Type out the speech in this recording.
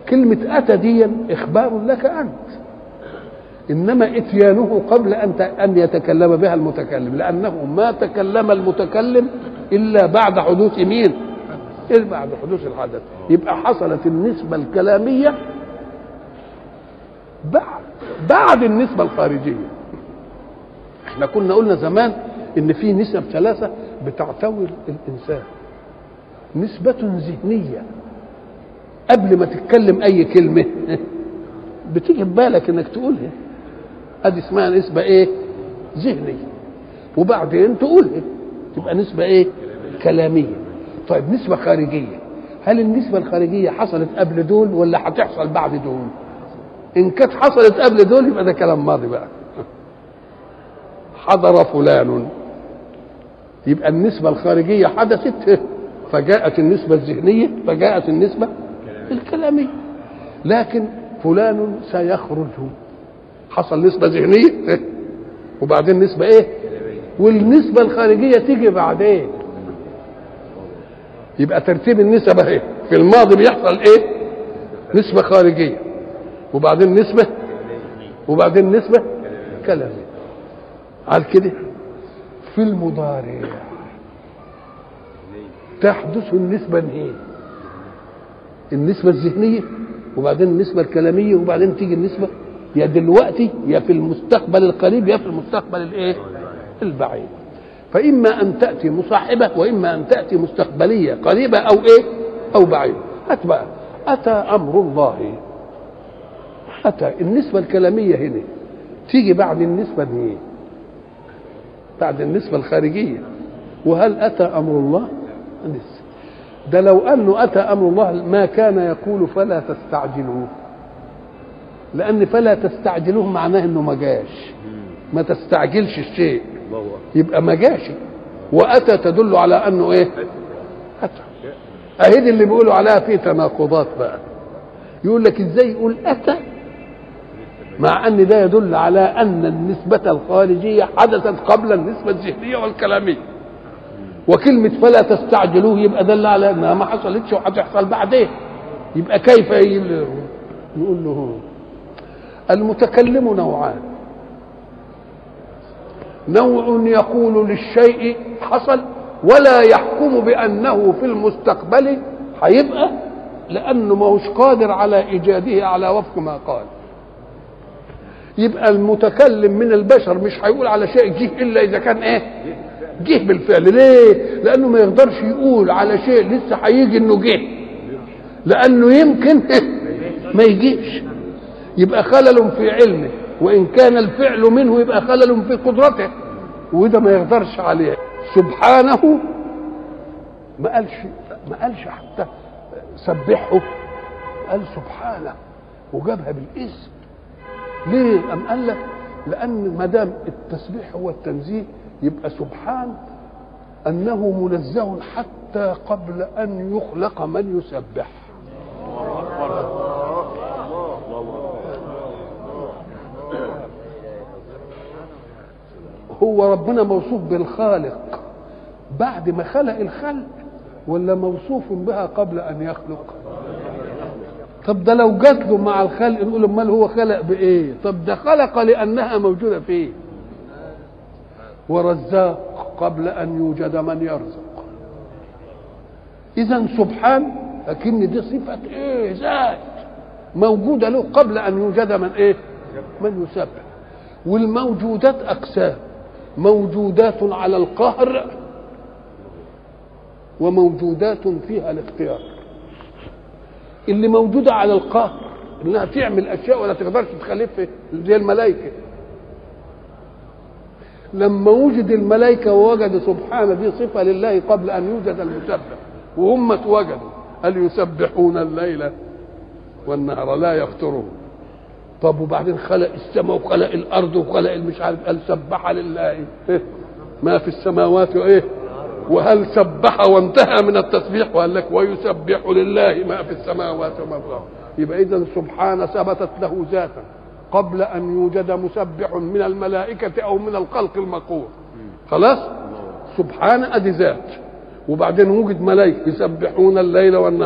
كلمة أتى دي إخبار لك أنت إنما إتيانه قبل أن أن يتكلم بها المتكلم لأنه ما تكلم المتكلم إلا بعد حدوث مين؟ إلا بعد حدوث الحدث يبقى حصلت النسبة الكلامية بعد بعد النسبة الخارجية احنا كنا قلنا زمان ان في نسب ثلاثة بتعتوي الانسان نسبة ذهنية قبل ما تتكلم اي كلمة بتيجي في بالك انك تقولها ادي اسمها نسبة ايه ذهنية وبعدين تقولها تبقى نسبة ايه كلامية طيب نسبة خارجية هل النسبة الخارجية حصلت قبل دول ولا هتحصل بعد دول ان كانت حصلت قبل دول يبقى ده كلام ماضي بقى حضر فلان يبقى النسبة الخارجية حدثت فجاءت النسبة الذهنية فجاءت النسبة الكلامية لكن فلان سيخرج حصل نسبة ذهنية وبعدين نسبة ايه والنسبة الخارجية تيجي بعدين يبقى ترتيب النسب اهي في الماضي بيحصل ايه نسبة خارجية وبعدين نسبة وبعدين نسبة كلامية على كده في المضارع تحدث النسبة الايه النسبة الذهنية وبعدين النسبة الكلامية وبعدين تيجي النسبة يا دلوقتي يا في المستقبل القريب يا في المستقبل الايه البعيد فإما أن تأتي مصاحبة وإما أن تأتي مستقبلية قريبة أو إيه أو بعيدة هات بقى أتى أمر الله أتى النسبة الكلامية هنا تيجي بعد النسبة دي إيه؟ بعد النسبة الخارجية وهل أتى أمر الله لسه ده لو أنه أتى أمر الله ما كان يقول فلا تستعجلوه لأن فلا تستعجلوه معناه إنه ما جاش ما تستعجلش الشيء يبقى ما جاش وأتى تدل على أنه إيه أتى أهي دي اللي بيقولوا عليها في تناقضات بقى يقول لك إزاي يقول أتى مع ان ده يدل على ان النسبة الخارجية حدثت قبل النسبة الذهنية والكلامية وكلمة فلا تستعجلوه يبقى دل على انها ما حصلتش وهتحصل بعدين يبقى كيف نقول له المتكلم نوعان نوع يقول للشيء حصل ولا يحكم بانه في المستقبل هيبقى لانه ما هوش قادر على ايجاده على وفق ما قال يبقى المتكلم من البشر مش هيقول على شيء جه الا اذا كان ايه جه بالفعل ليه لانه ما يقدرش يقول على شيء لسه هيجي انه جه لانه يمكن ما يجيش يبقى خلل في علمه وان كان الفعل منه يبقى خلل في قدرته وده ما يقدرش عليه سبحانه ما قالش ما قالش حتى سبحه قال سبحانه وجابها بالاسم ليه أم قال لك لأن ما دام التسبيح هو التنزيه يبقى سبحان أنه منزه حتى قبل أن يخلق من يسبح هو ربنا موصوف بالخالق بعد ما خلق الخلق ولا موصوف بها قبل أن يخلق طب ده لو جات له مع الخلق نقول امال هو خلق بايه طب ده خلق لانها موجوده فيه ورزاق قبل ان يوجد من يرزق اذا سبحان لكن دي صفه ايه ذات موجوده له قبل ان يوجد من ايه من يسبح والموجودات اقسام موجودات على القهر وموجودات فيها الاختيار اللي موجوده على القهر انها تعمل اشياء ولا تقدرش تخلف زي الملائكه لما وجد الملائكه ووجد سبحانه دي صفه لله قبل ان يوجد المسبح وهم اتوجدوا هل يسبحون الليل والنهار لا يفترون طب وبعدين خلق السماء وخلق الارض وخلق المش عارف قال سبح لله إيه؟ ما في السماوات وايه وهل سبح وانتهى من التسبيح وقال لك ويسبح لله ما في السماوات وما في الارض يبقى اذا سبحان ثبتت له ذاتا قبل ان يوجد مسبح من الملائكه او من الخلق المقور خلاص سبحان ادي ذات وبعدين وجد ملائكه يسبحون الليل والنهار